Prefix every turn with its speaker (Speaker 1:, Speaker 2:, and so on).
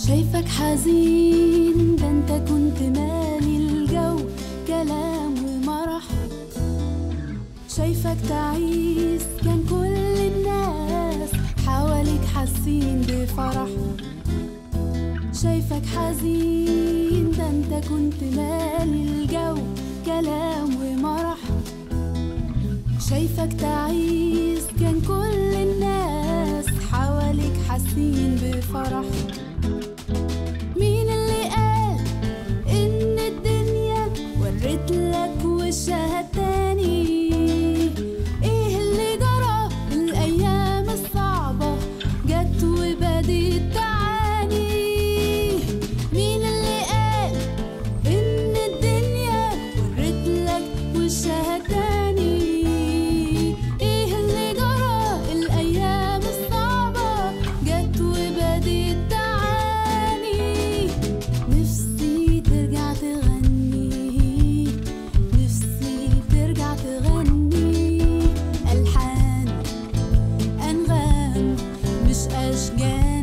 Speaker 1: شايفك حزين ده انت كنت مالي الجو كلام ومرح شايفك تعيس كان كل الناس حواليك حاسين بفرح شايفك حزين ده انت كنت مالي الجو كلام ومرح شايفك تعيس كان كل الناس حواليك حاسين بفرح مين اللي قال ان الدنيا ورت لك وشها التاني ايه اللي جرى الايام الصعبة جت وبدت تعاني مين اللي قال ان الدنيا ورت لك وشها تاني ايه اللي جرى الايام الصعبة جت وبدت تعاني نفسي ترجع تغني نفسي ترجع تغني ألحان أنغام مش أشجان